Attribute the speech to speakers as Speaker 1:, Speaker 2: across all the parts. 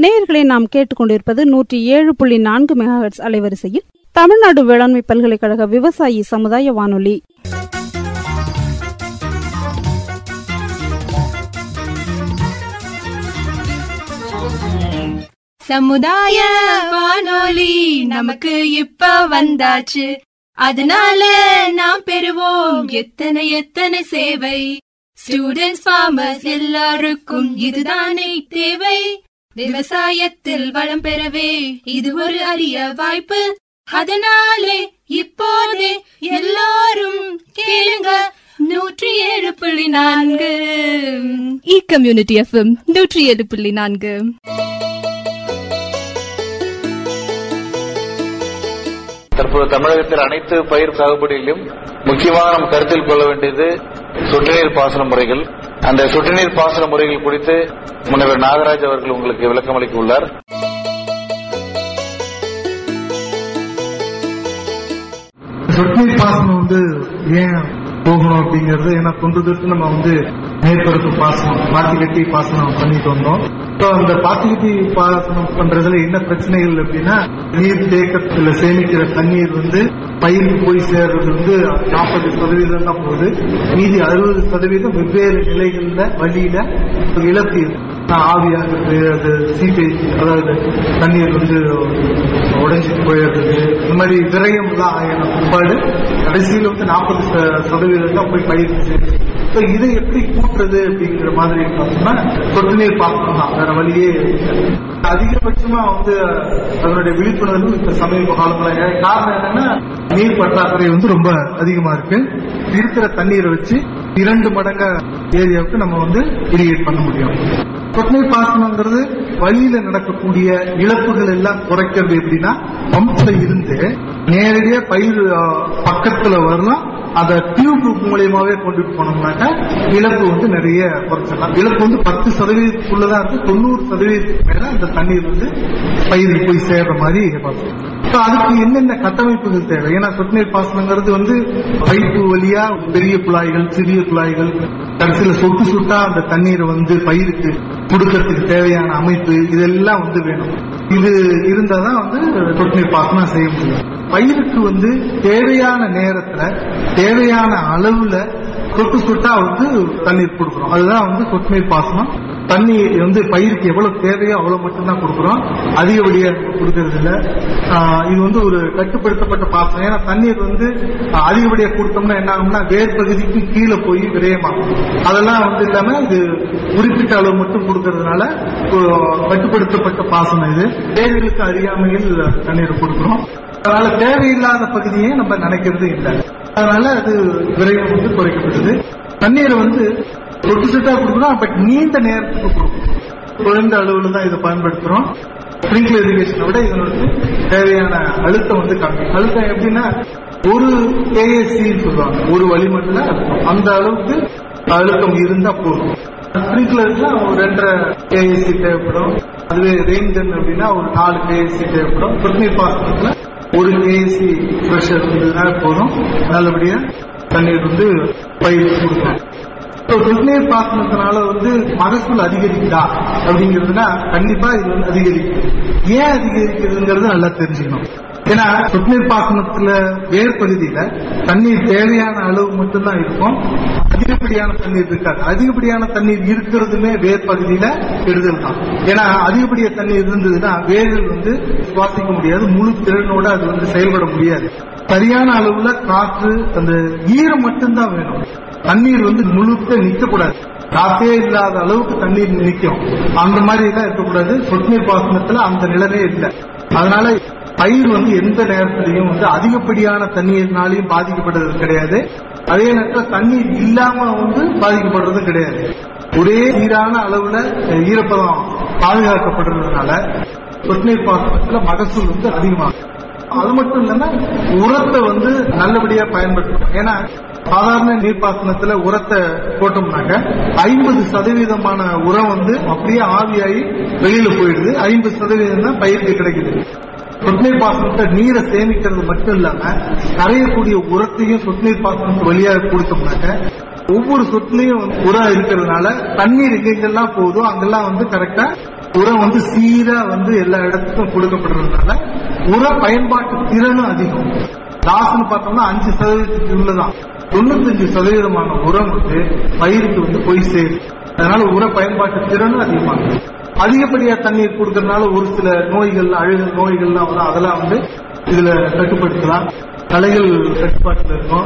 Speaker 1: நேயர்களை நாம் கேட்டுக்கொண்டிருப்பது நூற்றி ஏழு புள்ளி நான்கு மெகாஹெட்ஸ் அலைவரிசையில் தமிழ்நாடு வேளாண்மை பல்கலைக்கழக விவசாயி சமுதாய வானொலி
Speaker 2: சமுதாய வானொலி நமக்கு இப்ப வந்தாச்சு அதனால நாம் பெறுவோம் எத்தனை எத்தனை சேவை ஸ்டூடெண்ட்ஸ் ஃபார்மர்ஸ் எல்லாருக்கும் இதுதானே தேவை விவசாயத்தில் வளம் பெறவே இது ஒரு அரிய வாய்ப்பு அதனாலே இப்போதே எல்லாரும் கேளுங்க நூற்றி ஏழு புள்ளி நான்கு இ கம்யூனிட்டி எஃப்எம் நூற்றி ஏழு புள்ளி நான்கு
Speaker 3: தற்போது தமிழகத்தில் அனைத்து பயிர் சாகுபடியிலும் முக்கியமாக நாம் கருத்தில் கொள்ள வேண்டியது சொட்டுநீர் பாசன முறைகள் அந்த சொட்டுநீர் பாசன முறைகள் குறித்து முனைவர் நாகராஜ் அவர்கள் உங்களுக்கு விளக்கம் அளிக்க உள்ளார்
Speaker 4: சொட்டுநீர் பாசனம் வந்து ஏன் போகணும் அப்படிங்கறது ஏன்னா தொன்று தொட்டு நம்ம வந்து மேற்பரப்பு பாசனம் பாத்தி கட்டி பாசனம் பண்ணிட்டு வந்தோம் ஸோ அந்த பாத்தி கட்டி பாசனம் பண்றதுல என்ன பிரச்சனைகள் அப்படின்னா நீர் தேக்கத்துல சேமிக்கிற தண்ணீர் வந்து பயிருக்கு போய் சேர்றது வந்து நாற்பது சதவீதம் தான் போகுது மீதி அறுபது சதவீதம் வெவ்வேறு நிலைகள்ல வழியில இழப்பு இருக்கு. ஆவியாகிறது அது சீப்பேஜ் அதாவது தண்ணீர் வந்து உடைஞ்சிட்டு போயிடுறது இந்த மாதிரி விரயம் தான் ஆயின பிற்பாடு கடைசியில் வந்து நாற்பது சதவீதம் தான் போய் பயிர் சேருது So இதை எப்படி கூட்டுறது அப்படிங்கிற மாதிரி பார்த்தோம்னா சொட்டு நீர் பாசனம் தான் வேற வழியே இல்லை. அதிகபட்சமா வந்து அதனுடைய விழிப்புணர்வு இந்த சமீப காலத்துல ஏ- காரணம் என்னன்னா நீர் பற்றாக்குறை வந்து ரொம்ப அதிகமா இருக்கு இருக்கிற தண்ணீரை வச்சு இரண்டு மடங்கு ஏரியாவுக்கு நம்ம வந்து இரிகேட் பண்ண முடியும் சொட்டுநீர் பாசனங்கிறது வழியில நடக்கக்கூடிய இழப்புகள் எல்லாம் குறைக்கிறது எப்படின்னா பம்ப்ல இருந்து நேரடியா பயிர் ஆ, பக்கத்துல வரலாம் அதை டியூப் மூலியமாவே கொண்டுட்டு போனோம்னாக்கா இழப்பு வந்து நிறைய குறைச்சிடலாம் இழப்பு வந்து பத்து சதவீதத்துக்குள்ளதான் இருக்கு தொண்ணூறு சதவீதத்துக்கு மேல அந்த தண்ணீர் வந்து பயிருக்கு போய் சேர்ற மாதிரி பார்க்கணும் So அதுக்கு என்னென்ன கட்டமைப்புகள் தேவை ஏன்னா சொட்டுநீர் பாசனங்கிறது வந்து பைப்பு வழியா பெரிய குழாய்கள் சிறிய குழாய்கள் கடைசியில சொட்டு சொட்டா அந்த தண்ணீரை வந்து பயிருக்கு கொடுக்கறதுக்கு தேவையான அமைப்பு இதெல்லாம் வந்து வேணும் இது இருந்தாதான் வந்து சொட்டுநீர் பாசனம் செய்ய முடியும் பயிருக்கு வந்து தேவையான நேரத்துல தேவையான அளவுல சொட்டு சொட்டா வந்து தண்ணீர் கொடுக்குறோம் அதுதான் வந்து சொட்டு நீர் பாசனம் தண்ணி வந்து பயிருக்கு எவ்வளவு தேவையோ அவ்வளவு மட்டும்தான் கொடுக்குறோம் அதிகப்படியா கொடுக்கறது இல்ல ஆஹ் இது வந்து ஒரு கட்டுப்படுத்தப்பட்ட பாசனம் ஏன்னா தண்ணீர் வந்து ஆஹ் அதிகப்படியா கொடுத்தோம்னா என்ன ஆகும்னா வேர் பகுதிக்கு கீழே போய் விரயமாகும் அதெல்லாம் வந்து இல்லாம இது குறிப்பிட்ட அளவு மட்டும் கொடுக்கறதுனால ஒரு கட்டுப்படுத்தப்பட்ட பாசனம் இது வேர்களுக்கு அறியாமையில் தண்ணீர் கொடுக்குறோம் அதனால தேவையில்லாத பகுதியை நம்ம நினைக்கிறது இல்லை அதனால அது விரைவு வந்து குறைக்கப்படுது தண்ணீரை வந்து சொட்டு சொட்டா கொடுக்குறோம் பட் நீண்ட நேரத்துக்கு கொடுக்கணும் குறைந்த அளவுல தான் இதை பயன்படுத்துறோம் ஸ்ப்ரிங்க்லர் இரிகேஷனை விட இதனுடைய தேவையான அழுத்தம் வந்து கம்மி அழுத்தம் எப்படின்னா ஒரு ஏஎஸ்சி சொல்லுவாங்க ஒரு வளிமண்டல அழுத்தம் அந்த அளவுக்கு அழுத்தம் இருந்தா போதும் ஸ்ப்ரிங்க்லருக்கு ஒரு ரெண்டரை கேஎஸ்சி தேவைப்படும் அதுவே ரெயின் கன் அப்படின்னா ஒரு நாலு கேஎஸ்சி தேவைப்படும் சொட்டுநீர் பாசனத்துல ஒரு கேஎஸ்சி ப்ரெஷர் இருந்ததுனால போதும் நல்லபடியா தண்ணீர் வந்து பயிர் கொடுக்கணும் So, சொட்டுநீர் பாசனத்தினால வந்து மகசூல் அதிகரிக்குதா அப்படிங்கிறதுனா கண்டிப்பா இது வந்து அதிகரிக்கும் ஏன் அதிகரிக்கிறதுங்கிறது நல்லா தெரிஞ்சுக்கணும் ஏன்னா சொட்டுநீர் பாசனத்துல வேர் பகுதியில தண்ணீர் தேவையான அளவு மட்டும்தான் இருக்கும் அதிகப்படியான தண்ணீர் இருக்காது அதிகப்படியான தண்ணீர் இருக்கிறதுமே வேர் பகுதியில கெடுதல் தான் ஏன்னா அதிகப்படிய தண்ணீர் இருந்ததுன்னா வேர்கள் வந்து சுவாசிக்க முடியாது முழு திறனோட அது வந்து செயல்பட முடியாது சரியான அளவுல காற்று அந்த ஈரம் மட்டும்தான் வேணும் தண்ணீர் வந்து முழுக்க நிக்கக்கூடாது காத்தே இல்லாத அளவுக்கு தண்ணீர் நிற்கும் அந்த மாதிரி எல்லாம் இருக்கக்கூடாது சொட்டுநீர் பாசனத்துல அந்த நிலையே இல்லை அதனால பயிர் வந்து எந்த நேரத்திலையும் வந்து அதிகப்படியான தண்ணீர்னாலையும் பாதிக்கப்படுறது கிடையாது அதே நேரத்தில் தண்ணீர் இல்லாம வந்து பாதிக்கப்படுறதும் கிடையாது ஒரே சீரான அளவுல ஈரப்பதம் பாதுகாக்கப்படுறதுனால சொட்டுநீர் பாசனத்துல மகசூல் வந்து அதிகமாகும் அது மட்டும் இல்லாம உரத்தை வந்து நல்லபடியா பயன்படுத்தணும் ஏன்னா சாதாரண நீர்ப்பாசனத்துல உரத்தை போட்டோம்னாக்க ஐம்பது சதவீதமான உரம் வந்து அப்படியே ஆவியாகி வெளியில போயிடுது ஐம்பது சதவீதம் தான் பயிருக்கு கிடைக்குது சொட்டுநீர் பாசனத்தை நீரை சேமிக்கிறது மட்டும் இல்லாம கரையக்கூடிய உரத்தையும் சொட்டுநீர் பாசனத்து வழியாக கொடுத்தோம்னாக்க ஒவ்வொரு சொட்டுலையும் உரம் இருக்கிறதுனால தண்ணீர் எங்கெங்கெல்லாம் போகுதோ அங்கெல்லாம் வந்து கரெக்டா உரம் வந்து சீரா வந்து எல்லா இடத்துக்கும் கொடுக்கப்படுறதுனால உர பயன்பாட்டு திறனும் அதிகம் லாஸ்ட்னு பார்த்தோம்னா அஞ்சு சதவீதத்துக்கு உள்ளதான் தொண்ணூத்தஞ்சு சதவீதமான உரம் வந்து பயிருக்கு வந்து போய் சேரும் அதனால உர பயன்பாட்டு திறனும் அதிகமாகும் அதிகப்படியா தண்ணீர் கொடுக்கறதுனால ஒரு சில நோய்கள் அழுகு நோய்கள்லாம் வரும் அதெல்லாம் வந்து இதுல கட்டுப்படுத்தலாம் களைகள் கட்டுப்பாட்டுல இருக்கும்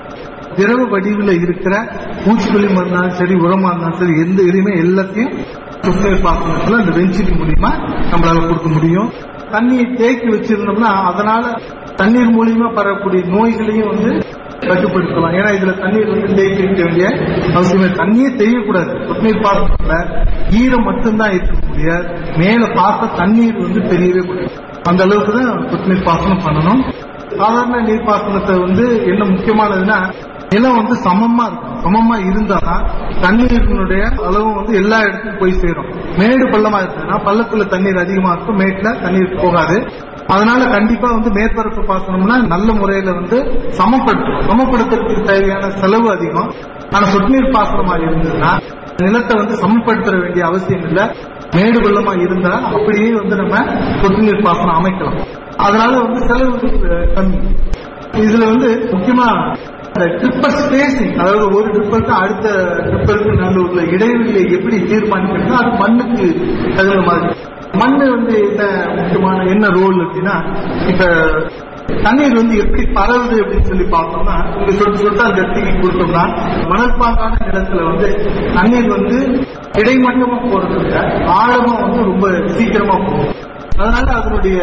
Speaker 4: திரவ வடிவில் இருக்கிற பூச்சிக்கொல்லி மருந்தாலும் சரி உரமா இருந்தாலும் சரி எந்த எதுவுமே எல்லாத்தையும் சொட்டுநீர் பாசனத்துல அந்த வெஞ்சினி மூலியமா நம்மளால கொடுக்க முடியும் தண்ணியை தேக்கி வச்சிருந்தோம்னா அதனால தண்ணீர் மூலியமா பரவக்கூடிய நோய்களையும் வந்து கட்டுப்படுத்தலாம் ஏன்னா இதுல தண்ணீர் வந்து தேக்கி வைக்க வேண்டிய அவசியமே தண்ணியே தெரியக்கூடாது சொட்டுநீர் பாசனத்துல ஈரம் மட்டும்தான் இருக்கக்கூடிய மேல பார்த்த தண்ணீர் வந்து தெரியவே கூடாது அந்த அளவுக்கு தான் சொட்டுநீர் பாசனம் பண்ணணும் சாதாரண நீர்ப்பாசனத்தை வந்து என்ன முக்கியமானதுன்னா நிலம் வந்து சமமா இருக்கும் சமமா இருந்தாதான் தண்ணீரினுடைய அளவு வந்து எல்லா இடத்துக்கும் போய் சேரும் மேடு பள்ளமா இருக்குன்னா பள்ளத்துல தண்ணீர் அதிகமா இருக்கும் மேட்ல தண்ணீர் போகாது அதனால கண்டிப்பா வந்து மேற்பரப்பு பாசனம்னா நல்ல முறையில வந்து சமப்படுத்தணும் சமப்படுத்துறதுக்கு தேவையான செலவு அதிகம் ஆனா சொட்டுநீர் பாசனமா இருந்ததுன்னா நிலத்தை வந்து சமப்படுத்த வேண்டிய அவசியம் இல்ல மேடு பள்ளமா இருந்தா அப்படியே வந்து நம்ம சொட்டுநீர் பாசனம் அமைக்கலாம் அதனால வந்து செலவு அஹ், கம்மி இதுல வந்து முக்கியமா ட்ரிப்பர் ஸ்பேசிங் அதாவது ஒரு ட்ரிப்பருக்கு அடுத்த ட்ரிப்பருக்கு நல்ல உள்ள இடைவெளியை எப்படி தீர்மானிக்கிறது அது மண்ணுக்கு தகுந்த மாதிரி மண்ணு வந்து என்ன முக்கியமான என்ன ரோல் அப்படின்னா இப்ப தண்ணீர் வந்து எப்படி பரவுது அப்படின்னு சொல்லி பார்த்தோம்னா இங்க சொட்டு சொட்டு அந்த இடத்துக்கு கொடுத்தோம்னா மணற்பாங்கான நிலத்துல வந்து தண்ணீர் வந்து கிடைமட்டமா போறதை விட ஆழமா வந்து ரொம்ப சீக்கிரமா போகும் அதனால அதனுடைய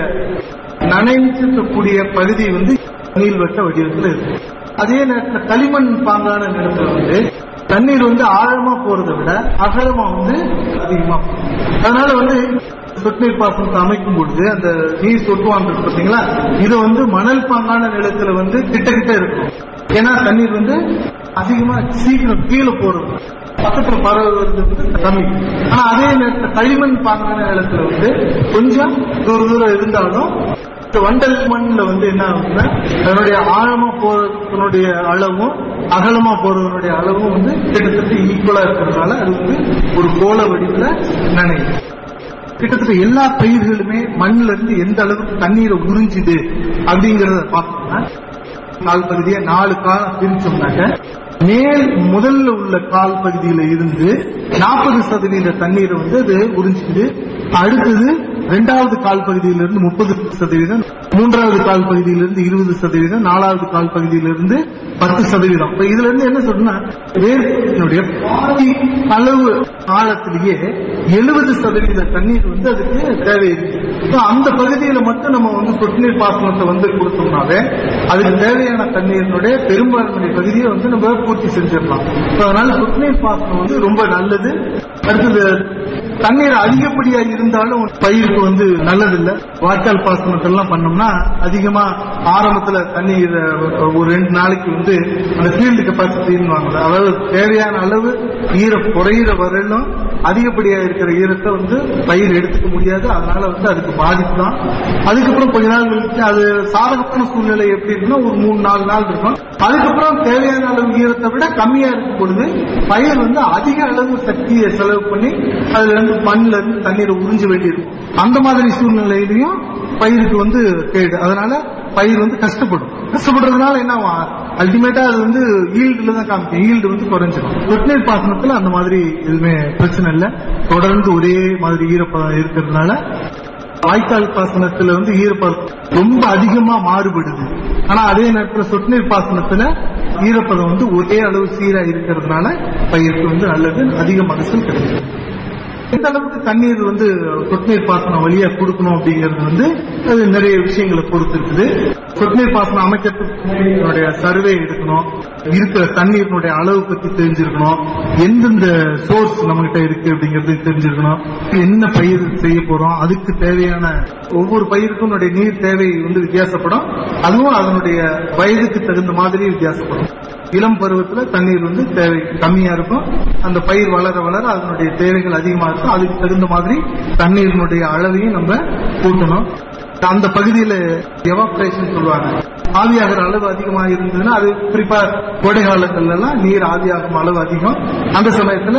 Speaker 4: நனைஞ்சிருக்கக்கூடிய பகுதி வந்து நீள்வட்ட வடிவத்தில் இருக்கு அதே நேரத்தில் களிமண் பாங்கான நிலத்துல வந்து தண்ணீர் வந்து ஆழமா போறதை விட அகலமா வந்து அதிகமா போகும். அதனால வந்து சொட்டுநீர் பாசனத்தை அமைக்கும் பொழுது அந்த நீர் சொட்டுவான் இருக்கு பாத்தீங்களா இது வந்து மணல் பாங்கான நிலத்துல வந்து கிட்ட கிட்ட இருக்கும் ஏன்னா தண்ணீர் வந்து அதிகமா சீக்கிரம் கீழே போறது பக்கத்துல பரவுறது வந்து கம்மி ஆனா அதே நேரத்தில் களிமண் பாங்கான நிலத்துல வந்து கொஞ்சம் தூர தூரம் இருந்தாலும் இந்த வண்டல் மண்ணில் வந்து என்ன ஆகுதுன்னா அதனுடைய ஆழமா போறதனுடைய அளவும் அகலமா போறதனுடைய அளவும் வந்து கிட்டத்தட்ட ஈக்குவலா இருக்கிறதுனால அது வந்து ஒரு கோல வடிவில் நனையுது கிட்டத்தட்ட எல்லா பயிர்களுமே மண்ணுல இருந்து எந்த அளவுக்கு தண்ணீரை உறிஞ்சுது அப்படிங்கறத பார்த்தோம்னா கால் பகுதியை நாலு காலம் பிரிச்சோம்னாக்க மேல் முதல்ல உள்ள கால் பகுதியில இருந்து நாற்பது சதவீத தண்ணீரை வந்து அது உறிஞ்சிக்குது அடுத்தது இரண்டாவது கால் பகுதியிலிருந்து முப்பது சதவீதம் மூன்றாவது கால் பகுதியிலிருந்து இருபது சதவீதம் நாலாவது கால் பகுதியிலிருந்து பத்து சதவீதம் இப்ப இதுல இருந்து என்ன சொல்றேன்னா வேர்னுடைய பாதி அளவு ஆழத்திலேயே எழுபது சதவீத தண்ணீர் வந்து அதுக்கு தேவை இருக்கு So, அந்த பகுதியில மட்டும் நம்ம வந்து சொட்டுநீர் பாசனத்தை வந்து கொடுத்தோம்னாவே அதுக்கு தேவையான தண்ணீரினுடைய பெரும்பான்மை பகுதியை வந்து நம்ம பூர்த்தி செஞ்சிடலாம் So, அதனால சொட்டுநீர் பாசனம் வந்து ரொம்ப நல்லது அடுத்தது தண்ணீர் அதிகப்படியா இருந்தாலும் பயிருக்கு வந்து நல்லதில்லை வாய்க்கால் பாசனத்தெல்லாம் பண்ணோம்னா அதிகமா ஆரம்பத்துல தண்ணீர் அஹ், ஒரு ரெண்டு நாளைக்கு வந்து அந்த ஃபீல்டு கெப்பாசிட்டின்னு வாங்கல அதாவது தேவையான அளவு ஈரம் குறையிற வரையிலும் அதிகப்படியா இருக்கிற ஈரத்தை வந்து பயிர் எடுத்துக்க முடியாது அதனால வந்து அதுக்கு பாதிப்பு தான் அதுக்கப்புறம் கொஞ்ச நாள் கழிச்சு அது சாதகமான சூழ்நிலை எப்படி இருக்குன்னா ஒரு மூணு நாலு நாள் இருக்கும் அதுக்கப்புறம் தேவையான அளவு ஈரத்தை விட கம்மியா இருக்கும் பொழுது பயிர் வந்து அதிக அளவு சக்தியை செலவு பண்ணி அதுல இருந்து மண்ணுல இருந்து தண்ணீரை உறிஞ்ச வேண்டியிருக்கும் அந்த மாதிரி சூழ்நிலையிலையும் பயிருக்கு வந்து கேடு அதனால பயிர் வந்து கஷ்டப்படும் கஷ்டப்படுறதுனால என்ன அல்டிமேட்டா அது வந்து ஈல்டுல தான் காமிக்கும் ஈல்டு வந்து குறைஞ்சிடும் சொட்டுநீர் பாசனத்துல அந்த மாதிரி எதுவுமே பிரச்சனை இல்லை தொடர்ந்து ஒரே மாதிரி ஈரப்பதம் இருக்கிறதுனால வாய்க்கால் பாசனத்துல வந்து ஈரப்பதம் ரொம்ப அதிகமா மாறுபடுது ஆனா அதே நேரத்துல சொட்டுநீர் பாசனத்துல ஈரப்பதம் வந்து ஒரே அளவு சீரா இருக்கிறதுனால பயிருக்கு வந்து நல்லது அதிக மகசூல் கிடைக்கும் எந்த அளவுக்கு தண்ணீர் வந்து சொட்டுநீர் பாசனம் வழியா கொடுக்கணும் அப்படிங்கிறது வந்து அது நிறைய விஷயங்களை பொறுத்து இருக்குது சொட்டுநீர் பாசனம் அமைக்கிறதுக்கு சர்வே எடுக்கணும் இருக்கிற தண்ணீரினுடைய அளவு பத்தி தெரிஞ்சிருக்கணும் எந்தெந்த சோர்ஸ் நம்ம கிட்ட இருக்கு அப்படிங்கிறது தெரிஞ்சிருக்கணும் என்ன பயிர் செய்ய போறோம் அதுக்கு தேவையான ஒவ்வொரு பயிருக்கும் நம்முடைய நீர் தேவை வந்து வித்தியாசப்படும் அதுவும் அதனுடைய வயதுக்கு தகுந்த மாதிரி வித்தியாசப்படும் இளம் பருவத்துல தண்ணீர் வந்து தேவை கம்மியா இருக்கும் அந்த பயிர் வளர வளர அதனுடைய தேவைகள் அதிகமா இருக்கும் அதுக்கு தகுந்த மாதிரி தண்ணீரினுடைய அளவையும் நம்ம கூட்டணும் அந்த பகுதியில எவாப்ரேஷன் சொல்லுவாங்க ஆவியாகிற அளவு அதிகமா இருந்ததுன்னா அது குறிப்பா கோடை காலங்கள்ல எல்லாம் நீர் ஆவியாகும் அளவு அதிகம் அந்த சமயத்துல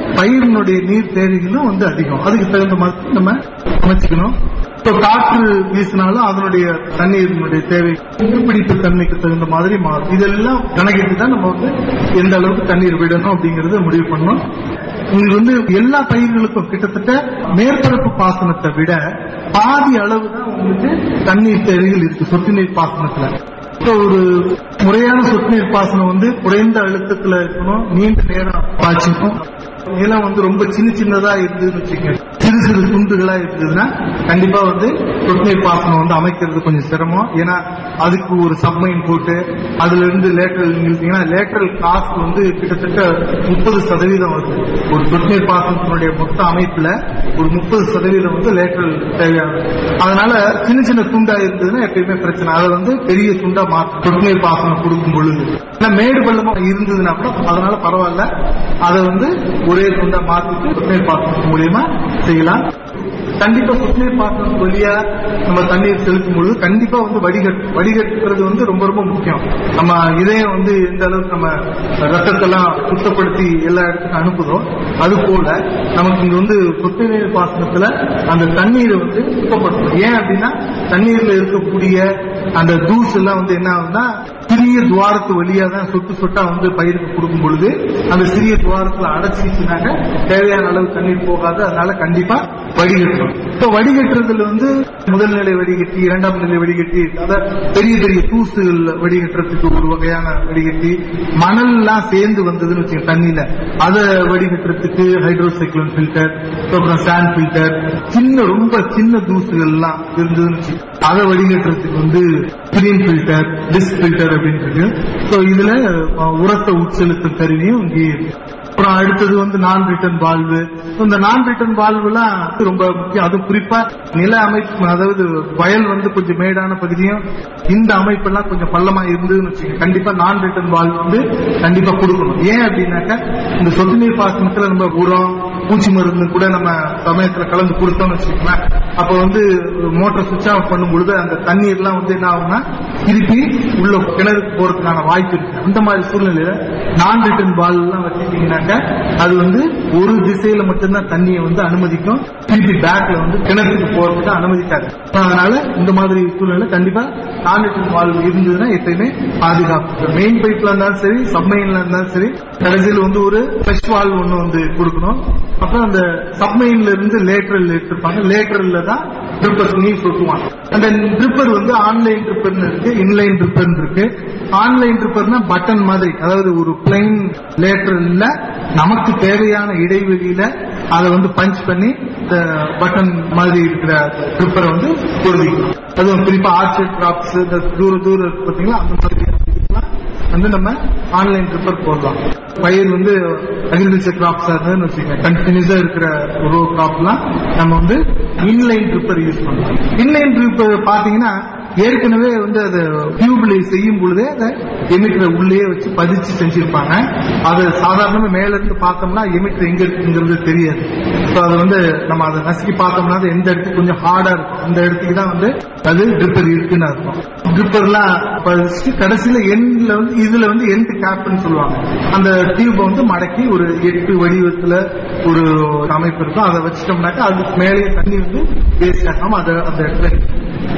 Speaker 4: பயிரினுடைய நீர் தேவைகளும் வந்து அதிகம் அதுக்கு தகுந்த மாதிரி நம்ம அமைச்சுக்கணும் இப்போ காற்று வீசினாலும் அதனுடைய தண்ணீரினுடைய தேவை பிடிப்பு தன்மைக்கு தகுந்த மாதிரி மாறும் இதெல்லாம் கணக்கிட்டு தான் நம்ம வந்து எந்த அளவுக்கு தண்ணீர் விடணும் அப்படிங்கறத முடிவு பண்ணணும் உங்களுக்கு வந்து எல்லா பயிர்களுக்கும் கிட்டத்தட்ட மேற்பரப்பு பாசனத்தை விட பாதி அளவு தான் உங்களுக்கு தண்ணீர் தேவைகள் இருக்கு சொட்டு நீர் பாசனத்துல இப்போ ஒரு முறையான சொட்டு நீர் பாசனம் வந்து குறைந்த அழுத்தத்துல இருக்கணும் நீண்ட நேரம் பாய்ச்சணும் நிலம் வந்து ரொம்ப சின்ன சின்னதா இருந்ததுன்னு வச்சுக்கோங்க சிறு சிறு துண்டுகளா இருந்ததுன்னா கண்டிப்பா வந்து சொட்டு நீர் பாசனம் வந்து அமைக்கிறது கொஞ்சம் சிரமம் ஏன்னா அதுக்கு ஒரு சப்மைன் போட்டு அதுல இருந்து லேட்டரல் நீங்க லேட்டரல் காஸ்ட் வந்து கிட்டத்தட்ட முப்பது சதவீதம் வருது ஒரு சொட்டு நீர் பாசனத்தினுடைய மொத்த அமைப்புல ஒரு முப்பது சதவீதம் வந்து லேட்டரல் தேவையானது அதனால சின்ன சின்ன துண்டா இருந்ததுன்னா எப்பயுமே பிரச்சனை அதை வந்து பெரிய துண்டா மாற்றும் சொட்டு நீர் பாசனம் கொடுக்கும் பொழுது ஆனா மேடு பள்ளமா இருந்ததுன்னா கூட அதனால பரவாயில்ல அதை வந்து ஒரே துண்டா மாத்திட்டு சொட்டு நீர் பாசனம் மூலியமா செய்யலாம் கண்டிப்பா சொட்டுநீர் பாசனம் வழியா நம்ம தண்ணீர் செலுத்தும் பொழுது கண்டிப்பா வந்து வடிகட் வடிகட்டுறது வந்து ரொம்ப ரொம்ப முக்கியம் நம்ம இதயம் வந்து எந்த அளவுக்கு நம்ம ரத்தத்தெல்லாம் சுத்தப்படுத்தி எல்லா இடத்துக்கும் அனுப்புதோ அது போல நமக்கு இங்க வந்து சொட்டு நீர் பாசனத்துல அந்த தண்ணீரை வந்து சுத்தப்படுத்தணும் ஏன் அப்படின்னா தண்ணீர்ல இருக்கக்கூடிய அந்த தூசு எல்லாம் வந்து என்ன ஆகுதுன்னா சிறிய துவாரத்து வழியா தான் சொட்டு சொட்டா வந்து பயிருக்கு கொடுக்கும் பொழுது அந்த சிறிய துவாரத்துல அடைச்சிச்சுனாக்க தேவையான அளவு தண்ணீர் போகாது அதனால கண்டிப்பா வடிகட்டணும் இப்ப வடிகட்டுறதுல வந்து முதல் நிலை வடிகட்டி இரண்டாம் நிலை வடிகட்டி அதாவது பெரிய பெரிய தூசுகள் வடிகட்டுறதுக்கு ஒரு வகையான வடிகட்டி மணல் எல்லாம் சேர்ந்து வந்ததுன்னு வச்சுக்க தண்ணியில அதை வடிகட்டுறதுக்கு ஹைட்ரோசைக்ளோன் ஃபில்டர் அப்புறம் சாண்ட் ஃபில்டர் சின்ன ரொம்ப சின்ன தூசுகள் எல்லாம் இருந்ததுன்னு வச்சுக்க அதை வடிகட்டுறதுக்கு வந்து கிரீன் ஃபில்டர் டிஸ்க் ஃபில்டர் அப்படின்னு இருக்கு ஸோ இதுல அஹ், உரத்தை உட்செலுத்தும் கருவியும் இங்கே இருக்கு அப்புறம் அடுத்தது வந்து நான் ரிட்டர்ன் வால்வு இந்த நான் ரிட்டர்ன் வால்வுலாம் ரொம்ப முக்கியம் அது குறிப்பா நில அமைப்பு அதாவது வயல் வந்து கொஞ்சம் மேடான பகுதியும் இந்த அமைப்பெல்லாம் கொஞ்சம் பள்ளமா இருந்ததுன்னு வச்சுக்கோங்க கண்டிப்பா நான் ரிட்டர்ன் வால்வு வந்து கண்டிப்பா கொடுக்கணும் ஏன் அப்படின்னாக்க இந்த சொட்டு நீர் பாசனத்துல நம்ம உரம் பூச்சி மருந்து கூட நம்ம சமயத்துல கலந்து கொடுத்தோம்னு வச்சுக்கோங்களேன் அப்ப வந்து மோட்டர் சுவிட்ச் ஆஃப் பண்ணும் பொழுது அந்த தண்ணீர்லாம் வந்து என்ன ஆகும்னா திருப்பி உள்ள கிணறுக்கு போறதுக்கான வாய்ப்பு இருக்கு அந்த மாதிரி சூழ்நிலையில நான் ரிட்டர்ன் பால் எல்லாம் வச்சுட்டீங்கன்னாக்க அது வந்து ஒரு திசையில மட்டும்தான் தண்ணியை வந்து அனுமதிக்கும் திருப்பி பேக்ல வந்து கிணறுக்கு போறதுக்கு அனுமதிக்காது அதனால இந்த மாதிரி சூழ்நிலை கண்டிப்பா நான் ரிட்டர்ன் பால் இருந்ததுன்னா எப்பயுமே பாதுகாப்பு மெயின் பைப்ல இருந்தாலும் சரி சப்மைன்ல இருந்தாலும் சரி கடைசியில் வந்து ஒரு ஃப்ரெஷ் வால்வ் ஒண்ணு வந்து கொடுக்கணும் அப்புறம் அந்த சப்மைன்ல இருந்து லேட்டரல் எடுத்திருப்பாங்க லேட்டரல்ல தான் ட்ரிப்பர் நீர் சொட்டுவாங்க அந்த ட்ரிப்பர் வந்து ஆன்லைன் ட்ரிப்பர்னு இருக்கு இன்லைன் ட்ரிப்பர்னு இருக்கு ஆன்லைன் ட்ரிப்பர்னா பட்டன் மாதிரி அதாவது ஒரு பிளைன் லேட்டரல்ல நமக்கு தேவையான இடைவெளியில அதை வந்து பஞ்ச் பண்ணி இந்த பட்டன் மாதிரி இருக்கிற ட்ரிப்பரை வந்து பொருதிக்கணும் அதுவும் குறிப்பா ஆர்ச்சர் கிராப்ஸ் இந்த தூர தூரம் இருக்கு பாத்தீங்களா அந்த மாதிரி இதுக்கெல்லாம் வந்து நம்ம ஆன்லைன் ட்ரிப்பர் போடலாம் பயிர் வந்து அக்ரிகல்ச்சர் கிராப்ஸா இருந்ததுன்னு வச்சுக்கோங்க கண்டினியூஸா இருக்கிற ரோ கிராப்லாம் நம்ம வந்து இன்லைன் ட்ரிப்பர் யூஸ் பண்ணலாம் இன்லைன் ட்ரிப்பர் பாத்தீங்கன்னா ஏற்கனவே வந்து அதை டியூப்ல செய்யும் பொழுதே அதை எமிட்டரை உள்ளே வச்சு பதிச்சு செஞ்சிருப்பாங்க அது சாதாரணமா மேல இருந்து பார்த்தோம்னா எமிட்டர் எங்க இருக்குங்கிறது தெரியாது ஸோ அதை வந்து நம்ம அதை நசுக்கி பார்த்தோம்னா அது எந்த இடத்துக்கு கொஞ்சம் ஹார்டா இருக்கும் அந்த இடத்துக்கு தான் வந்து அது ட்ரிப்பர் இருக்குன்னு அர்த்தம் ட்ரிப்பர்லாம் பதிச்சுட்டு கடைசியில எண்ட்ல வந்து இதுல வந்து எண்ட் கேப்னு சொல்லுவாங்க அந்த டியூப் வந்து மடக்கி ஒரு எட்டு வடிவத்துல ஒரு அமைப்பு இருக்கும் அதை வச்சிட்டோம்னாக்கா அதுக்கு மேலேயே தண்ணி வந்து வேஸ்ட் ஆகாம அதை அந்த இடத்துல நிக்கும்.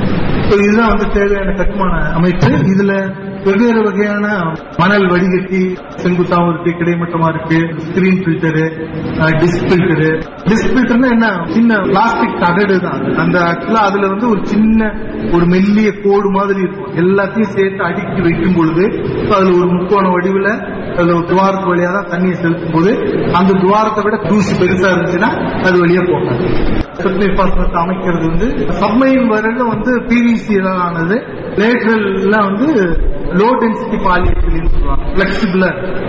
Speaker 4: So இதுதான் வந்து தேவையான கட்டுமான அமைப்பு இதுல வெவ்வேறு வகையான மணல் வடிகட்டி செங்குத்தாவும் இருக்கு கிடைமட்டமா இருக்கு screen filter disc filter disc ஃபில்டர்னா என்ன சின்ன பிளாஸ்டிக் தகடு தான் அது. அந்த ஆக்சுவலா அதுல வந்து ஒரு சின்ன ஒரு மெல்லிய கோடு மாதிரி இருக்கும் எல்லாத்தையும் சேர்த்து அடுக்கி வைக்கும் பொழுது so அதுல ஒரு முக்கோண வடிவுல அதுல ஒரு துவாரத்து வழியா தான் தண்ணியை செலுத்தும் போது அந்த துவாரத்தை விட தூசி பெருசா இருந்துச்சுன்னா அது வழியா போகாது சொட்டுநீர் பாசனத்தை அமைக்கிறது வந்து சப்மைன் வரைக்கும் வந்து பிவிசி ஆனது லேட்டரல்ல வந்து லோ டென்சிட்டி பாலியத்திலின்னு சொல்லுவாங்க பிளெக்சிபிளா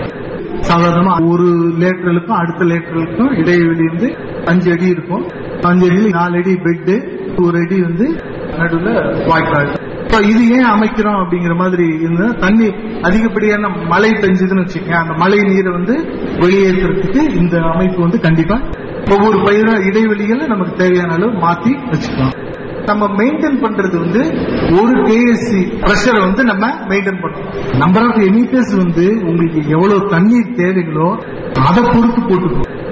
Speaker 4: சாதாரணமா ஒரு லேட்டரலுக்கும் அடுத்த லேட்டரலுக்கும் இடைவெளி வந்து அஞ்சு அடி இருக்கும் அஞ்சு அடி நாலு அடி பெட்டு ஒரு அடி வந்து நடுவுல வாய்க்கால் இப்ப இது ஏன் அமைக்கிறோம் அப்படிங்கிற மாதிரி இருந்தா தண்ணி அதிகப்படியான மழை பெஞ்சதுன்னு வச்சுக்கோங்க அந்த மழை நீரை வந்து வெளியேற்றுறதுக்கு இந்த அமைப்பு வந்து கண்டிப்பா ஒவ்வொரு பயிரும் இடைவெளிகளை நமக்கு தேவையான அளவு மாத்தி வச்சுக்கலாம் நம்ம மெயின்டைன் பண்றது வந்து ஒரு கேஎஸ்சி பிரஷரை வந்து நம்ம மெயின்டைன் பண்றோம் நம்பர் ஆஃப் எமிட்டர்ஸ் வந்து உங்களுக்கு எவ்வளவு தண்ணீர் தேவைகளோ அதை பொறுத்து போட்டுக்கணும்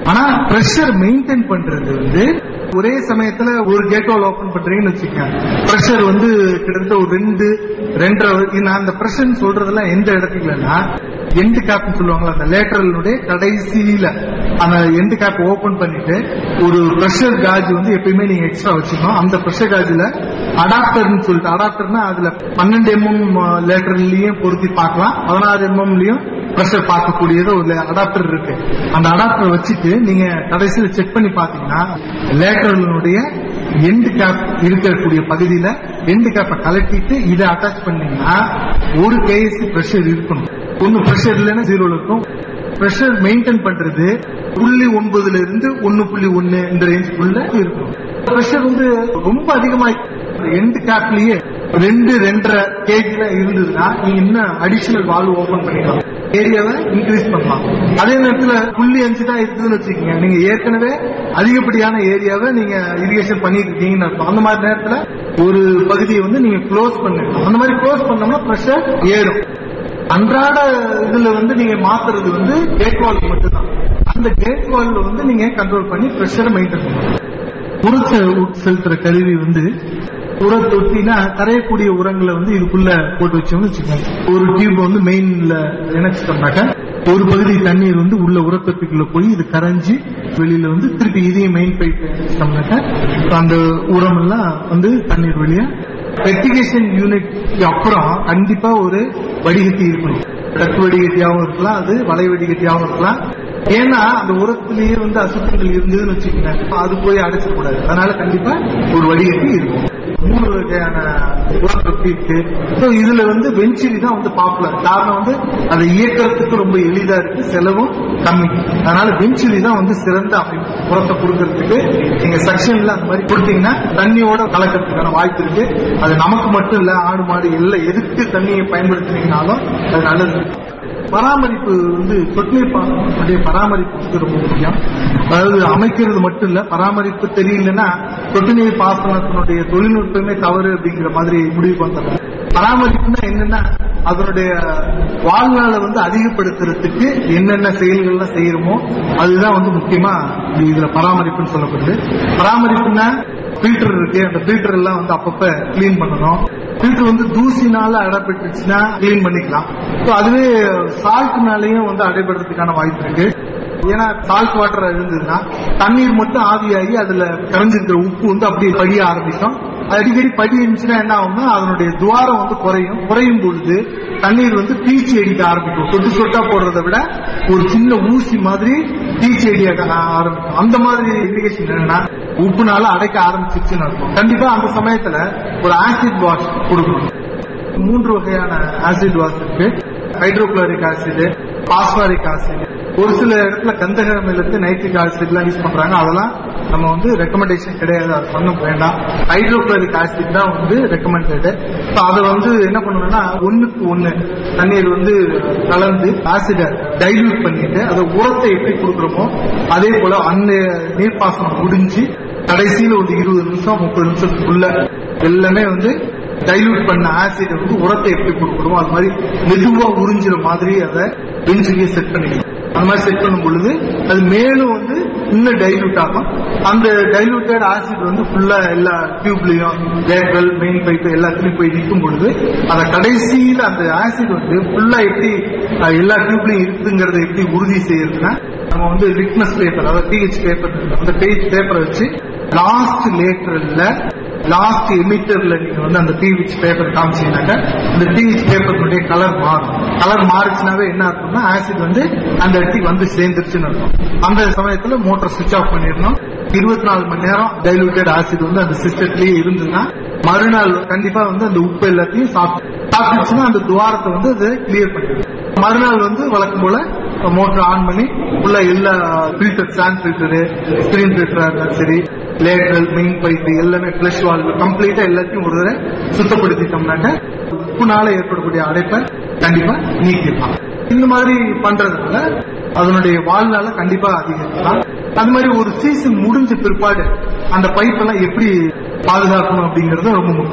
Speaker 4: ஆனா பிரஷர் மெயின்டைன் பண்றது வந்து ஒரே சமயத்துல ஒரு கேட் வால் ஓபன் பண்றீங்கன்னு வச்சுக்கோங்க பிரஷர் வந்து கிட்டத்தட்ட ஒரு ரெண்டு ரெண்டரை வரை- நான் அந்த பிரஷர் சொல்றதெல்லாம் எந்த இடத்துலன்னா எண்டு கேப்னு சொல்லுவாங்கல்ல அந்த லேட்டரலுடைய கடைசியில அந்த எண்டு கேப் ஓபன் பண்ணிட்டு ஒரு பிரஷர் காஜ் வந்து எப்பயுமே நீங்க எக்ஸ்ட்ரா வச்சுக்கணும் அந்த பிரஷர் காஜ்ல அடாப்டர்னு சொல்லிட்டு அடாப்டர்னா அதுல பன்னெண்டு எம்எம் லேட்டர்லயும் பொருத்தி பார்க்கலாம் பதினாறு எம்எம்லயும் பிரஷர் பார்க்கக்கூடியது ஒரு அடாப்டர் இருக்கு அந்த அடாப்டர் வச்சுட்டு நீங்க கடைசியில செக் பண்ணி பாத்தீங்கன்னா லேட்டரலுடைய எண்டு கேப் இருக்கக்கூடிய பகுதியில எண்டு கேப்பை கலட்டிட்டு இதை அட்டாச் பண்ணீங்கன்னா ஒரு கேஎஸ்சி பிரஷர் இருக்கணும் ஒன்னு பிரஷர் இல்லைன்னா ஜீரோல இருக்கும் பிரஷர் மெயின்டைன் பண்றது புள்ளி ஒன்பதுல இருந்து ஒன்னு புள்ளி ஒன்னு இந்த ரேஞ்சுக்குள்ள இருக்கும் பிரஷர் வந்து ரொம்ப அதிகமாய் எண்டு கேப்லயே ரெண்டு ரெண்டரை கேஜில இருந்ததுன்னா நீங்க இன்னும் அடிஷனல் வால்வ் ஓபன் பண்ணிக்கலாம் ஏரியாவை இன்க்ரீஸ் பண்ணலாம் அதே நேரத்துல புள்ளி அஞ்சு தான் இருக்குதுன்னு வச்சுக்கோங்க நீங்க ஏற்கனவே அதிகப்படியான ஏரியாவை நீங்க இரிகேஷன் பண்ணிட்டு இருக்கீங்கன்னு அர்த்தம் அந்த மாதிரி நேரத்துல ஒரு பகுதியை வந்து நீங்க க்ளோஸ் பண்ணிடலாம் அந்த மாதிரி க்ளோஸ் பண்ணோம்னா பிரஷர் ஏறும் அன்றாட இதுல வந்து நீங்க மாத்துறது வந்து கேட் வால் மட்டும்தான் அந்த கேட் வால்ல வந்து நீங்க கண்ட்ரோல் பண்ணி பிரஷரை மெயின்டைன் பண்ணலாம் உரத்தை செலுத்துற கருவி வந்து உர தொட்டினா கரையக்கூடிய உரங்களை வந்து இதுக்குள்ள போட்டு வச்சோம்னு வச்சுக்கோங்க ஒரு டியூப் வந்து மெயின்ல இணைச்சிட்டோம்னாக்க ஒரு பகுதி தண்ணீர் வந்து உள்ள உரத்தொட்டிக்குள்ள போய் இது கரைஞ்சி வெளியில வந்து திருப்பி இதையும் மெயின் பைப் இணைச்சிட்டோம்னாக்க அந்த உரம் எல்லாம் வந்து தண்ணீர் வெளியே வெட்டிகேஷன் யூனிட் அப்புறம் கண்டிப்பா ஒரு வடிகட்டி இருக்கணும் டக்கு வடிகட்டியாவும் இருக்கலாம் அது வலை வடிகட்டியாவும் இருக்கலாம் ஏன்னா அந்த உரத்திலேயே வந்து அசுத்தங்கள் இருந்ததுன்னு வச்சுக்கோங்க அது போய் அடைச்சிடக்கூடாது அதனால கண்டிப்பா ஒரு வடிகட்டி இருக்கும் மூணு வகையான உரத்தொட்டி இருக்கு So இதுல வந்து வெஞ்சிரி தான் வந்து பாப்புலர் காரணம் வந்து அதை இயக்கிறதுக்கு ரொம்ப எளிதா இருக்கு செலவும் கம்மி அதனால வெஞ்சிரி தான் வந்து சிறந்த அமைப்பு உரத்தை கொடுக்கறதுக்கு நீங்க செக்ஷன்ல அந்த மாதிரி கொடுத்தீங்கன்னா தண்ணியோட கலக்கிறதுக்கான வாய்ப்பு இருக்கு அது நமக்கு மட்டும் இல்ல ஆடு மாடு எல்லாம் எதுக்கு தண்ணியை பயன்படுத்தினீங்கனாலும் அது நல்லது பராமரிப்பு வந்து சொட்டு நீர் பாசனத்துடைய பராமரிப்பு வந்து ரொம்ப முக்கியம் அதாவது அமைக்கிறது மட்டும் இல்ல பராமரிப்பு தெரியலன்னா சொட்டு நீர் பாசனத்தினுடைய தொழில்நுட்பமே தவறு அப்படிங்கிற மாதிரி முடிவுக்கு வந்துடுறாங்க பராமரிப்புனா என்னன்னா அதனுடைய வாழ்நாளை வந்து அதிகப்படுத்துறதுக்கு என்னென்ன செயல்கள்லாம் செய்யறோமோ அதுதான் வந்து முக்கியமா இதுல பராமரிப்புன்னு சொல்லப்படுது பராமரிப்புனா ஃபில்டர் இருக்கு அந்த ஃபில்டர் எல்லாம் வந்து அப்பப்ப கிளீன் பண்ணணும் ஃபில்டர் வந்து தூசினால அடைப்பட்டுச்சுன்னா கிளீன் பண்ணிக்கலாம் ஸோ அதுவே சால்ட்னாலையும் வந்து அடைபடுறதுக்கான வாய்ப்பு இருக்கு ஏன்னா சால்ட் வாட்டர் இருந்ததுன்னா தண்ணீர் மட்டும் ஆவியாகி அதுல கரைஞ்சிருக்கிற உப்பு வந்து அப்படியே படிய ஆரம்பிக்கும் அது அடிக்கடி படி இருந்துச்சுன்னா என்ன ஆகும்னா அதனுடைய துவாரம் வந்து குறையும் குறையும் பொழுது தண்ணீர் வந்து பீச்சி அடிக்க ஆரம்பிக்கும் சொட்டு சொட்டா போடுறதை விட ஒரு சின்ன ஊசி மாதிரி பீச்சி அடிக்க ஆரம்பிக்கும் அந்த மாதிரி இண்டிகேஷன் என்னன்னா உப்புனால அடைக்க ஆரம்பிச்சிருச்சுன்னு அர்த்தம் கண்டிப்பா அந்த சமயத்துல ஒரு ஆசிட் வாஷ் கொடுக்கணும் மூன்று வகையான ஆசிட் வாஷ் இருக்கு ஹைட்ரோகுளோரிக் ஆசிட் பாஸ்பாரிக் ஆசிட் ஒரு சில இடத்துல கந்தக அமிலத்து நைட்ரிக் ஆசிட் எல்லாம் யூஸ் பண்றாங்க அதெல்லாம் நம்ம வந்து ரெக்கமெண்டேஷன் கிடையாது அது பண்ண வேண்டாம் ஹைட்ரோகுளோரிக் ஆசிட் தான் வந்து ரெக்கமெண்டட் அதை வந்து என்ன பண்ணணும்னா ஒண்ணுக்கு ஒண்ணு தண்ணீர் வந்து கலந்து ஆசிட டைல்யூட் பண்ணிட்டு அதை உரத்தை எப்படி கொடுக்குறோமோ அதே போல அந்த நீர்ப்பாசனம் முடிஞ்சு கடைசியில ஒரு இருபது நிமிஷம் முப்பது நிமிஷத்துக்குள்ள எல்லாமே வந்து டைல்யூட் பண்ண ஆசிட் வந்து உரத்தை எப்படி கொடுக்கணுமோ அது மாதிரி மெதுவா உறிஞ்சிற மாதிரி அதை பெஞ்சிலேயே செட் பண்ணிக்கணும் அந்த மாதிரி செட் பண்ணும் பொழுது அது மேலும் வந்து இன்னும் டைல்யூட் ஆகும் அந்த டைல்யூட்டட் ஆசிட் வந்து ஃபுல்லா எல்லா டியூப்லயும் லேட்ரல் மெயின் பைப் எல்லாத்துலயும் போய் நிற்கும் பொழுது அந்த கடைசியில அந்த ஆசிட் வந்து ஃபுல்லா எப்படி அஹ், எல்லா டியூப்லயும் இருக்குங்கிறத எப்படி உறுதி செய்யறதுன்னா நம்ம வந்து லிட்மஸ் பேப்பர் அதாவது டிஹெச் பேப்பர் அந்த பேஜ் பேப்பரை வச்சு லாஸ்ட் லேட்டரல்ல லாஸ்ட் எமிட்டர்ல நீங்க வந்து அந்த டிவிச் பேப்பர் காமிச்சீங்கன்னாக்க அந்த டிவிச் பேப்பருடைய கலர் மாறும் கலர் மாறுச்சுனாவே என்ன அர்த்தம்னா ஆசிட் வந்து அந்த இடத்துக்கு வந்து சேர்ந்துருச்சுன்னு அர்த்தம் அந்த சமயத்துல மோட்டர் சுவிட்ச் ஆஃப் பண்ணிடணும் இருபத்தி நாலு மணி நேரம் டைலூட்டட் ஆசிட் வந்து அந்த சிஸ்டத்திலேயே இருந்ததுன்னா மறுநாள் கண்டிப்பா வந்து அந்த உப்பு எல்லாத்தையும் சாப்பிட்டு சாப்பிட்டுச்சுன்னா அந்த துவாரத்தை வந்து அது கிளியர் பண்ணிடும் மறுநாள் வந்து வழக்கம் போல மோட்டர் ஆன் பண்ணி உள்ள எல்லா ஃபில்டர் சாண்ட் ஃபில்டரு ஸ்கிரீன் ஃபில்டரா இருந்தாலும் சரி லேட்டரல் மெயின் பைப் எல்லாமே பிளஷ் வால்வு கம்ப்ளீட்டா எல்லாத்தையும் ஒரு தடவை சுத்தப்படுத்திட்டோம்னாக்க உப்புனால ஏற்படக்கூடிய அடைப்பை கண்டிப்பா நீக்கிடலாம் இந்த மாதிரி பண்றதுனால அதனுடைய வாழ்நாள கண்டிப்பா அதிகரிக்கலாம் அது மாதிரி ஒரு சீசன் முடிஞ்ச பிற்பாடு அந்த பைப் எல்லாம் எப்படி பாதுகாக்கணும் அப்படிங்கறது ரொம்ப முக்கியம்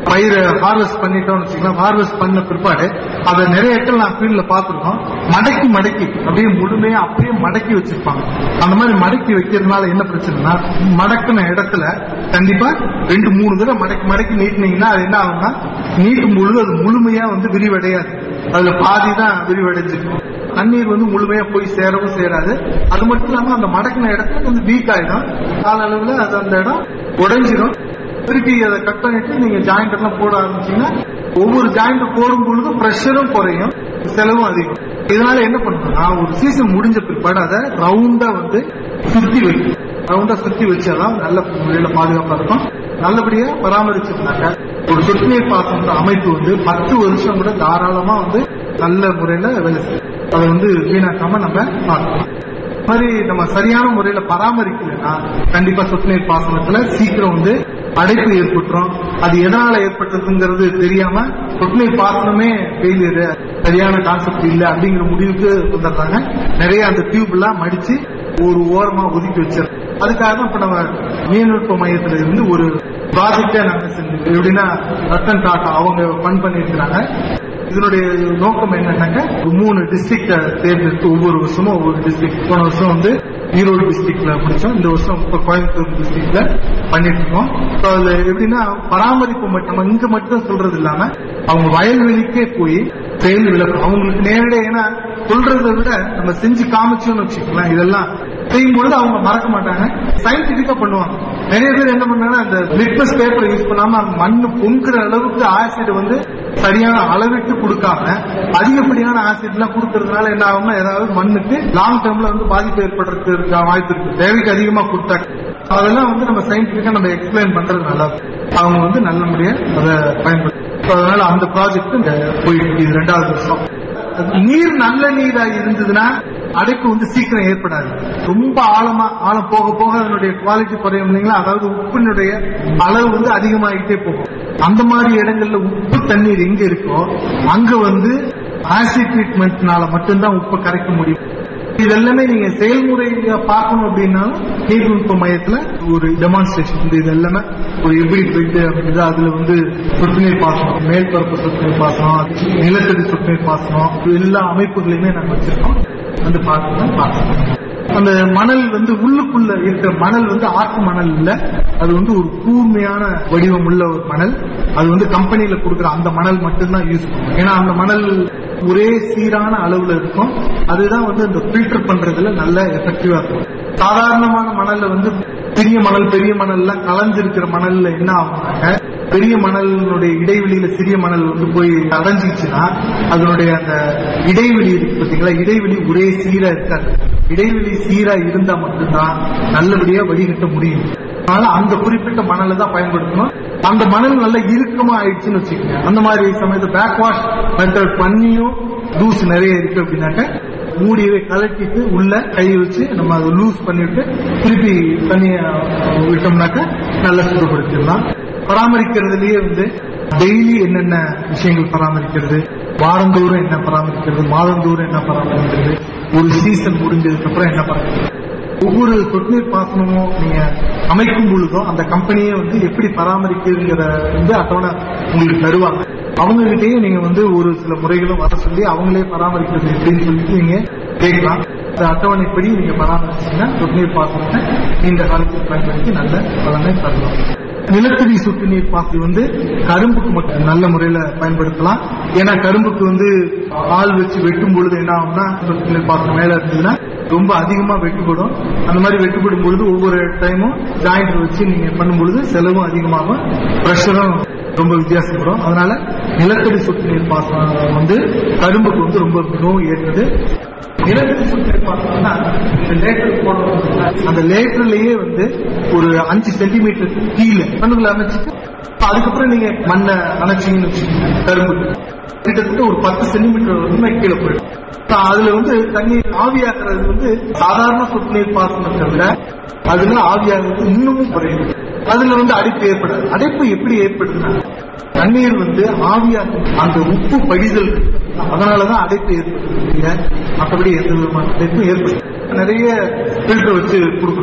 Speaker 4: பயிரை ஹார்வெஸ்ட் பண்ணிட்டோம்னு வச்சுக்கலாம் ஹார்வெஸ்ட் பண்ண பிற்பாடு அதை நிறைய இடத்துல நான் ஃபீல்ட்ல பார்த்திருக்கோம் மடக்கி மடக்கி அப்படியே முழுமையா அப்படியே மடக்கி வச்சிருப்பாங்க அந்த மாதிரி மடக்கி வைக்கிறதுனால என்ன பிரச்சனைனா மடக்கின இடத்துல கண்டிப்பா ரெண்டு மூணு தடவை மடக்கி மடக்கி நீட்டினீங்கன்னா அது என்ன ஆகும்னா நீட்டும் பொழுது அது முழுமையா வந்து விரிவடையாது அதுல பாதி தான் விரிவடைஞ்சிருக்கும் தண்ணீர் வந்து முழுமையா போய் சேரவும் சேராது அது மட்டும் இல்லாம அந்த மடக்கின இடத்துல கொஞ்சம் வீக் ஆயிடும் கால அளவுல அது அந்த இடம் உடைஞ்சிடும் திருப்பி அதை கட் பண்ணிட்டு நீங்க ஜாயிண்ட் எல்லாம் போட ஆரம்பிச்சீங்கன்னா ஒவ்வொரு ஜாயிண்ட் போடும் பொழுது ப்ரெஷரும் குறையும் செலவும் அதிகம் இதனால என்ன பண்ணணும்னா ஒரு சீசன் முடிஞ்ச பிற்பாடு அதை ரவுண்டா வந்து சுத்தி வைக்கும் ரவுண்டா சுத்தி வச்சாதான் நல்ல முறையில பாதுகாப்பா இருக்கும் நல்லபடியா பராமரிச்சிருந்தாங்க ஒரு சொட்டு நீர் பாசன அமைப்பு வந்து பத்து வருஷம் கூட தாராளமா வந்து நல்ல முறையில வேலை செய்யும் அதை வந்து வீணாக்காம நம்ம பார்க்கணும் அது மாதிரி நம்ம சரியான முறையில பராமரிக்கலைன்னா கண்டிப்பா சொட்டு நீர் பாசனத்துல சீக்கிரம் வந்து அடைப்பு ஏற்பட்டுரும் அது எதனால ஏற்பட்டதுங்கிறது தெரியாம சொட்டு நீர் பாசனமே ஃபெயிலியர் சரியான கான்செப்ட் இல்ல அப்படிங்கிற முடிவுக்கு வந்துடுறாங்க நிறைய அந்த டியூப் எல்லாம் மடிச்சு ஒரு ஓரமா ஒதுக்கி வச்சிருக்கோம் அதுக்காக தான் இப்ப நம்ம மீன்நுட்ப மையத்துல இருந்து ஒரு ப்ராஜெக்டே நாங்க செஞ்சோம் எப்படின்னா ரத்தன் டாட்டா அவங்க ஃபண்ட் பண்ணியிருக்கிறாங்க இதனுடைய நோக்கம் என்னன்னாக்க ஒரு மூணு டிஸ்ட்ரிக்ட தேர்ந்தெடுத்து ஒவ்வொரு வருஷமும் ஒவ்வொரு டிஸ்ட்ரிக்ட் போன வருஷம் வந்து ஈரோடு டிஸ்ட்ரிக்ட்ல முடிச்சோம் இந்த வருஷம் இப்ப கோயம்புத்தூர் டிஸ்ட்ரிக்ட்ல பண்ணிட்டு இருக்கோம் So அதுல எப்படின்னா பராமரிப்பு மட்டும் நம்ம இங்க மட்டும் சொல்றது இல்லாம அவங்க வயல்வெளிக்கே போய் செயல் விளக்கம் அவங்களுக்கு நேரடியாக ஏன்னா சொல்றதை விட நம்ம செஞ்சு காமிச்சோம்னு வச்சுக்கலாம் இதெல்லாம் செய்யும் பொழுது அவங்க மறக்க மாட்டாங்க சயின்டிபிக்கா பண்ணுவாங்க நிறைய பேர் என்ன பண்ணாங்கன்னா அந்த லிட்மஸ் பேப்பரை யூஸ் பண்ணாம மண்ணு பொங்குற அளவுக்கு ஆசிட் வந்து சரியான அளவிட்டு கொடுக்காம அதிகப்படியான ஆசிட் எல்லாம் கொடுக்கறதுனால என்ன ஆகும்னா ஏதாவது மண்ணுக்கு லாங் டேர்ம்ல வந்து பாதிப்பு ஏற்படுறதுக்கு வாய்ப்பு இருக்கு தேவைக்கு அதிகமா கொடுத்தா அதெல்லாம் வந்து நம்ம சயின்டிபிக்கா நம்ம எக்ஸ்பிளைன் பண்றது நல்லா அவங்க வந்து நல்லபடியா அதை பயன்படுத்தும் So அதனால அந்த ப்ராஜெக்ட் போயிட்டு இருக்கு. இது ரெண்டாவது வருஷம் அது நீர் நல்ல நீரா இருந்ததுன்னா அடைப்பு வந்து சீக்கிரம் ஏற்படாது ரொம்ப ஆழமா ஆழம் போக போக அதனுடைய குவாலிட்டி குறையும் இல்லைங்களா அதாவது உப்பினுடைய அளவு வந்து அதிகமாகிட்டே போகும் அந்த மாதிரி இடங்கள்ல உப்பு தண்ணீர் எங்க இருக்கோ அங்க வந்து ஆசிட் ட்ரீட்மெண்ட்னால மட்டும்தான் உப்பை கரைக்க முடியும் இது எல்லாமே நீங்க செயல்முறையில பார்க்கணும் அப்படின்னாலும் நீர்நுட்ப மையத்துல ஒரு டெமான்ஸ்ட்ரேஷன் வந்து இது எல்லாமே ஒரு எப்படி போயிட்டு அப்படின்றது அதுல வந்து சொட்டு நீர் பாசனம் மேல்பரப்பு சொட்டு நீர் பாசனம் நிலத்தடி சொட்டு நீர் பாசனம் இது எல்லா அமைப்புகளையுமே நாங்க வச்சிருக்கோம் வந்து பார்க்கணும் பார்க்கணும் அந்த மணல் வந்து உள்ளுக்குள்ள இருக்கிற மணல் வந்து ஆற்று மணல் இல்ல அது வந்து ஒரு கூர்மையான வடிவம் உள்ள ஒரு மணல் அது வந்து கம்பெனில கொடுக்குற அந்த மணல் மட்டும்தான் யூஸ் பண்ணும் ஏன்னா அந்த மணல் ஒரே சீரான அளவுல இருக்கும் அதுதான் வந்து இந்த ஃபில்டர் பண்றதுல நல்ல எஃபெக்டிவா இருக்கும் சாதாரணமான மணல்ல வந்து சிறிய மணல் பெரிய மணல்ல கலந்திருக்கிற மணல்ல என்ன ஆகும்னாக்க பெரிய மணலினுடைய இடைவெளியில சிறிய மணல் வந்து போய் அடைஞ்சிச்சுன்னா அதனுடைய அந்த இடைவெளி இருக்கு பாத்தீங்களா இடைவெளி ஒரே சீரா இருக்காது இடைவெளி சீரா இருந்தா மட்டும்தான் நல்லபடியா வடிகட்ட முடியும் அதனால அந்த குறிப்பிட்ட மணலை தான் பயன்படுத்தணும் அந்த மணல் நல்ல இறுக்கமா ஆயிடுச்சுன்னு வச்சுக்கோங்க அந்த மாதிரி சமயத்தை பேக் வாஷ் மெத்தட் பண்ணியும் லூஸ் நிறைய இருக்கு அப்படின்னாக்க மூடியவே கலட்டிட்டு உள்ள கை வச்சு நம்ம அதை லூஸ் பண்ணிட்டு திருப்பி தண்ணிய விட்டோம்னாக்க நல்லா சுத்தப்படுத்திடலாம் பராமரிக்கிறதுலயே வந்து டெய்லி என்னென்ன விஷயங்கள் பராமரிக்கிறது வாரந்தோறும் என்ன பராமரிக்கிறது மாதந்தோறும் என்ன பராமரிக்கிறது ஒரு சீசன் முடிஞ்சதுக்கு அப்புறம் என்ன பராமரிக்கிறது ஒவ்வொரு சொட்டுநீர் பாசனமும் நீங்க அமைக்கும் பொழுதும் அந்த கம்பெனியே வந்து எப்படி பராமரிக்கிறதுங்கிற வந்து அட்டவணை உங்களுக்கு தருவாங்க அவங்க கிட்டயே நீங்க வந்து ஒரு சில முறைகளும் வர சொல்லி அவங்களே பராமரிக்கிறது எப்படின்னு சொல்லிட்டு நீங்க கேட்கலாம் அந்த அட்டவணைப்படி நீங்க பராமரிச்சீங்கன்னா சொட்டுநீர் பாசனத்தை நீண்ட காலத்துக்கு பயன்படுத்தி நல்ல பலனை தரலாம் நிலத்தடி சொட்டு நீர் பாசி வந்து கரும்புக்கு மட்டும் நல்ல முறையில பயன்படுத்தலாம் ஏன்னா கரும்புக்கு வந்து ஆள் வச்சு வெட்டும் பொழுது என்ன ஆகும்னா சொட்டு நீர் பாசனம் மேல இருந்ததுன்னா ரொம்ப அதிகமா வெட்டுப்படும் அந்த மாதிரி வெட்டுப்படும் பொழுது ஒவ்வொரு டைமும் ஜாயிண்ட் வச்சு நீங்க பண்ணும் பொழுது செலவும் அதிகமாகும் ப்ரெஷரும் ரொம்ப வித்தியாசப்படும் அதனால நிலத்தடி சொட்டு நீர் பாசனம் வந்து கரும்புக்கு வந்து ரொம்ப மிகவும் ஏற்றது நிலத்தடி சொட்டு நீர் பாசனம்னா இந்த லேட்டர் போடுறோம் அந்த லேட்டர்லயே வந்து ஒரு அஞ்சு சென்டிமீட்டர் கீழே மண்ணுக்குள்ள அமைச்சிட்டு அதுக்கப்புறம் நீங்க மண்ணை அணைச்சிங்கன்னு வச்சுக்கோங்க கரும்பு கிட்டத்தட்ட ஒரு பத்து சென்டிமீட்டர் வரைக்குமே கீழே போயிடும் So, அதுல வந்து தண்ணி ஆவியாக்குறது வந்து சாதாரண சொட்டு நீர் பாசனத்தை விட அதுல ஆவியாகிறது இன்னமும் குறையும் அதுல வந்து அடைப்பு ஏற்படாது அடைப்பு எப்படி ஏற்படுதுன்னா தண்ணீர் வந்து ஆவியாகும் அந்த உப்பு படிதல் இருக்கு. அதனாலதான் அடைப்பு ஏற்படுது இல்ல மற்றபடி எந்த விதமான அடைப்பும் ஏற்படுது நிறைய ஃபில்டர் வச்சு கொடுக்குறோம்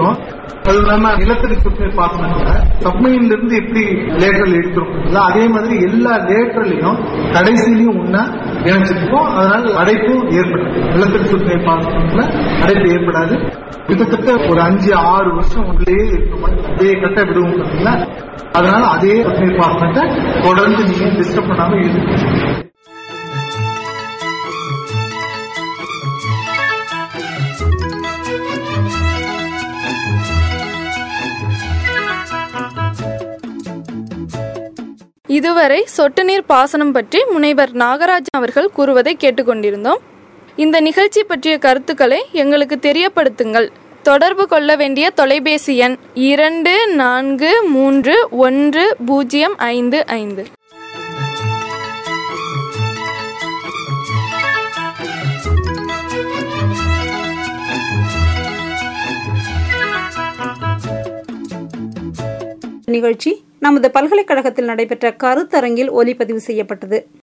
Speaker 4: அது இல்லாம நிலத்தடி சொட்டுநீர் பாசனத்துல சப்மைன்ல இருந்து எப்படி லேட்டரல் எடுக்கிறோம் இல்ல, அதே மாதிரி எல்லா லேட்டரலையும் கடைசியிலையும் ஒன்னா இணைச்சிருக்கோம் அதனால அடைப்பும் ஏற்படும் நிலத்தடி சொட்டுநீர் பாசனத்துல அடைப்பு ஏற்படாது கிட்டத்தட்ட ஒரு அஞ்சு ஆறு வருஷம் உள்ளே இருக்கிற மாதிரி அதே கட்ட விடுவோம் பாத்தீங்களா அதனால அதே சொட்டுநீர் பாசனத்தை தொடர்ந்து நீங்க டிஸ்டர்ப் பண்ணாம இருக்கு
Speaker 5: இதுவரை சொட்டு நீர் பாசனம் பற்றி முனைவர் நாகராஜன் அவர்கள் கூறுவதை கேட்டுக்கொண்டிருந்தோம் இந்த நிகழ்ச்சி பற்றிய கருத்துக்களை எங்களுக்கு தெரியப்படுத்துங்கள் தொடர்பு கொள்ள வேண்டிய தொலைபேசி எண் இரண்டு நான்கு மூன்று ஒன்று பூஜ்ஜியம் ஐந்து ஐந்து
Speaker 1: நிகழ்ச்சி நமது பல்கலைக்கழகத்தில் நடைபெற்ற கருத்தரங்கில் ஒலிப்பதிவு செய்யப்பட்டது